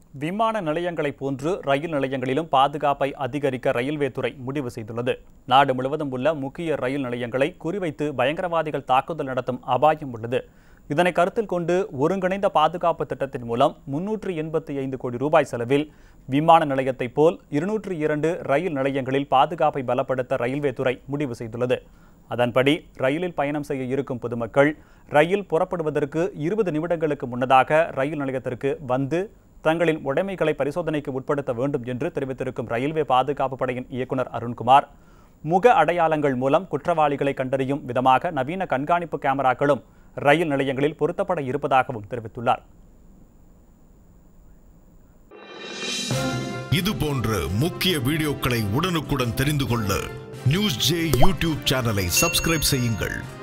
விமான நிலையங்களைப் போன்று ரயில் நிலையங்களிலும் பாதுகாப்பை அதிகரிக்க ரயில்வே துறை முடிவு செய்துள்ளது நாடு முழுவதும் உள்ள முக்கிய ரயில் நிலையங்களை குறிவைத்து பயங்கரவாதிகள் தாக்குதல் நடத்தும் அபாயம் உள்ளது இதனை கருத்தில் கொண்டு ஒருங்கிணைந்த பாதுகாப்பு திட்டத்தின் மூலம் முன்னூற்று எண்பத்தி ஐந்து கோடி ரூபாய் செலவில் விமான நிலையத்தைப் போல் இருநூற்று இரண்டு ரயில் நிலையங்களில் பாதுகாப்பை பலப்படுத்த ரயில்வே துறை முடிவு செய்துள்ளது அதன்படி ரயிலில் பயணம் செய்ய இருக்கும் பொதுமக்கள் ரயில் புறப்படுவதற்கு இருபது நிமிடங்களுக்கு முன்னதாக ரயில் நிலையத்திற்கு வந்து தங்களின் உடைமைகளை பரிசோதனைக்கு உட்படுத்த வேண்டும் என்று தெரிவித்திருக்கும் ரயில்வே பாதுகாப்பு படையின் இயக்குனர் அருண்குமார் முக அடையாளங்கள் மூலம் குற்றவாளிகளை கண்டறியும் விதமாக நவீன கண்காணிப்பு கேமராக்களும் ரயில் நிலையங்களில் பொருத்தப்பட இருப்பதாகவும் தெரிவித்துள்ளார் இது போன்ற முக்கிய வீடியோக்களை உடனுக்குடன் தெரிந்து கொள்ள நியூஸ் ஜே யூடியூப் சேனலை சப்ஸ்கிரைப் செய்யுங்கள்